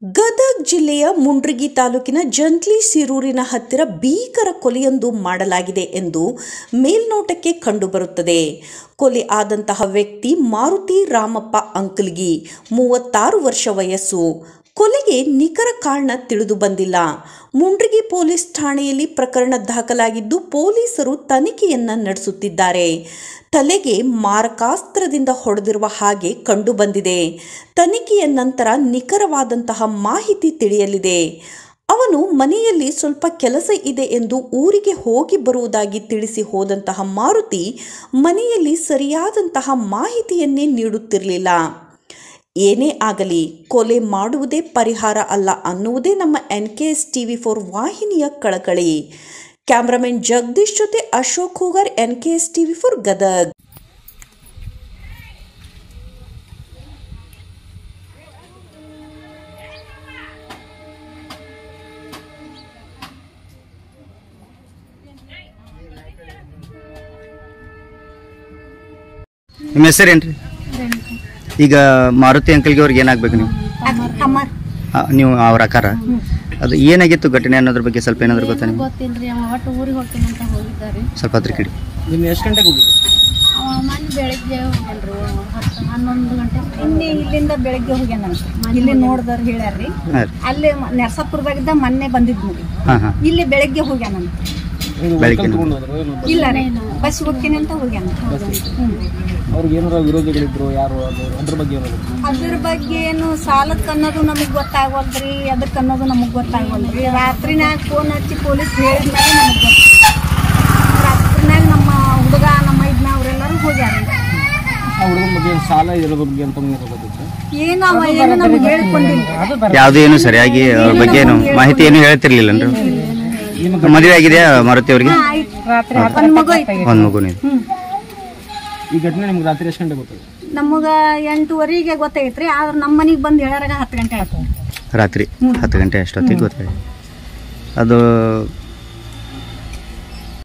ಗದಗ್ ಜಿಲ್ಲೆಯ ಮುಂಡ್ರಿಗಿ ತಾಲೂಕಿನ ಜಂತ್ಲಿ ಸಿರೂರಿನ ಹತ್ತಿರ ಭೀಕರ ಕೊಲೆಯೊಂದು ಮಾಡಲಾಗಿದೆ ಎಂದು ಮೇಲ್ನೋಟಕ್ಕೆ ಕಂಡುಬರುತ್ತದೆ ಕೊಲೆ ಆದಂತಹ ವ್ಯಕ್ತಿ ಮಾರುತಿ ರಾಮಪ್ಪ ಅಂಕಲ್ಗಿ ಮೂವತ್ತಾರು ವರ್ಷ ವಯಸ್ಸು ಕೊಲೆಗೆ ನಿಖರ ಕಾರಣ ತಿಳಿದು ಬಂದಿಲ್ಲ ಮುಂಡ್ರಿಗಿ ಪೊಲೀಸ್ ಠಾಣೆಯಲ್ಲಿ ಪ್ರಕರಣ ದಾಖಲಾಗಿದ್ದು ಪೊಲೀಸರು ತನಿಖೆಯನ್ನ ನಡೆಸುತ್ತಿದ್ದಾರೆ ತಲೆಗೆ ಮಾರಕಾಸ್ತ್ರದಿಂದ ಹೊಡೆದಿರುವ ಹಾಗೆ ಕಂಡುಬಂದಿದೆ ತನಿಖೆಯ ನಂತರ ನಿಖರವಾದಂತಹ ಮಾಹಿತಿ ತಿಳಿಯಲಿದೆ ಅವನು ಮನೆಯಲ್ಲಿ ಸ್ವಲ್ಪ ಕೆಲಸ ಇದೆ ಎಂದು ಊರಿಗೆ ಹೋಗಿ ಬರುವುದಾಗಿ ತಿಳಿಸಿ ಹೋದಂತಹ ಮಾರುತಿ ಮನೆಯಲ್ಲಿ ಸರಿಯಾದಂತಹ ಮಾಹಿತಿಯನ್ನೇ ನೀಡುತ್ತಿರಲಿಲ್ಲ ಏನೇ ಆಗಲಿ ಕೊಲೆ ಮಾಡುವುದೇ ಪರಿಹಾರ ಅಲ್ಲ ಅನ್ನುವುದೇ ನಮ್ಮ N K S TV four ವಾಹಿನಿಯ ಕಳಕಳಿ ಕ್ಯಾಮ್ರಾಮನ್ ಜಗದೀಶ್ ಜೊತೆ Ashok Hugar N K S TV four Gadag ನಿಮ್ಮ ಹೆಸರೇನ್ರಿ ಈಗ ಮಾರುತಿ ಅಂಕಲ್ಗೆ ಅವ್ರಿಗೆ ಏನಾಗ್ಬೇಕು ನೀವು ಅಮರ್ ಆ, ನೀವು ಅವ್ರ ಅಕಾರ ಅದು ಏನಾಗಿತ್ತು ಘಟನೆ ಅನ್ನೋದ್ರ ಬಗ್ಗೆ ಸ್ವಲ್ಪ ಏನಾದ್ರು ಗೊತ್ತಾ ನಿಮ್ಗೆ ಗೊತ್ತಿಲ್ರಿ ಅವ ಒಟ್ಟು ಊರಿಗೆ ಹೋಗ್ತೀನಿ ಅಂತ ಹೋಗಿದ್ದಾರೆ ಸ್ವಲ್ಪ ಹತ್ರ ಕಿಡಿ ನಿಮ್ಗೆ ಎಷ್ಟು ಗಂಟೆಗೆ ಹೋಗಿದ್ದು ಅವ ಮೊನ್ನೆ ಬೆಳಗ್ಗೆ ಹೋಗ್ಯಾನ್ರಿ ಹತ್ತು ಹನ್ನೊಂದು ಗಂಟೆ ಇಲ್ಲಿ ಇಲ್ಲಿಂದ ಬೆಳಗ್ಗೆ ಹೋಗ್ಯಾನಂತ ಇಲ್ಲಿ ನೋಡ್ದವ್ರು ಹೇಳ್ಯಾರ್ರಿ ಹಾಂ ರೀ ಅಲ್ಲಿ ನರಸಾಪುರದಾಗಿದ್ದ ಮೊನ್ನೆ ಬಂದಿದ್ನು ರೀ ಹಾಂ ಹಾಂ ಇಲ್ಲಿ ಬೆಳಗ್ಗೆ ಹೋಗ್ಯಾನಂತ ಇದು ಬೆಳಿಗ್ಗೆ ವೆಹಿಕಲ್ ತಗೊಂಡು ಹೋದ್ರು ಏನು ಇಲ್ಲ ರೀ ಬಸ್ ಹೋಗ್ತೀನಿ ಅಂತ ಹೋಗ್ಯಾನ ಹ್ಮ್. ಅವ್ರಿಗೆ ಏನಾರ ವಿರೋಧಿಗಳಿದ್ರು ಯಾರು ಅದು ಅದ್ರ ಬಗ್ಗೆ ಏನಾದ್ರು ಅದ್ರ ಬಗ್ಗೆ ಏನು ಸಾಲಕ್ಕೆ ಅನ್ನೋದು ನಮಗೆ ಗೊತ್ತಾಗವಲ್ರಿ ಅದಕ್ಕೆ ಅನ್ನೋದು ನಮಗೆ ಗೊತ್ತಾಗವಲ್ರಿ ರಾತ್ರಿನಾಗ ಫೋನ್ ಹಚ್ಚಿ ಪೊಲೀಸ್ ಹೇಳಿದ್ಮೇಲೆ ನಮಗೆ ಗೊತ್ತು ರಾತ್ರಿನಾಗ ನಮ್ಮ ಹುಡುಗ ನಮ್ಮ ಇದನ್ನ ಅವರೆಲ್ಲರೂ ಹೋಗ್ಯಾರ ಆ ಹುಡುಗನ ಬಗ್ಗೆ ಏನ್ ಸಾಲ ಇದ್ರ ಬಗ್ಗೆ ಅಂತ ನಿಮ್ಗೆ ಗೊತ್ತಿತ್ತು ಏನು ಅವ ಏನು ನಮ್ಗೆ ಹೇಳ್ಕೊಂಡಿಲ್ಲ ಯಾವುದು ಏನು ಸರಿಯಾಗಿ ಅವ್ರ ಬಗ್ಗೆ ಏನು ಮಾಹಿತಿ ಏನು ಹೇಳ್ತಿರ್ಲಿಲ್ಲನ್ರಿ ಮದುವೆ ಆಗಿದೆಯಾ ಮಾರುತಿ ಅವ್ರಿಗೆ ಒಂದ್ ಮಗು ಐತಿ ಒಂದು ಮಗುನೇ ಹ್ಮ್ ಈ ಘಟನೆ ನಿಮ್ಗೆ ರಾತ್ರಿ ಎಷ್ಟು ಗಂಟೆ ಗೊತ್ತಾಗ ನಮಗ ಎಂಟುವರೆಗೆ ಗೊತ್ತೈತ್ರಿ ಆದ್ರೆ ನಮ್ಮ ಮನೆಗೆ ಬಂದು ಹೇಳಾರಾಗ ಹತ್ತು ಗಂಟೆ ಆಯ್ತು ರಾತ್ರಿ ಹತ್ತು ಗಂಟೆ ಅಷ್ಟೊತ್ತಿಗೆ ಗೊತ್ತಾಗಿದೆ ಅದು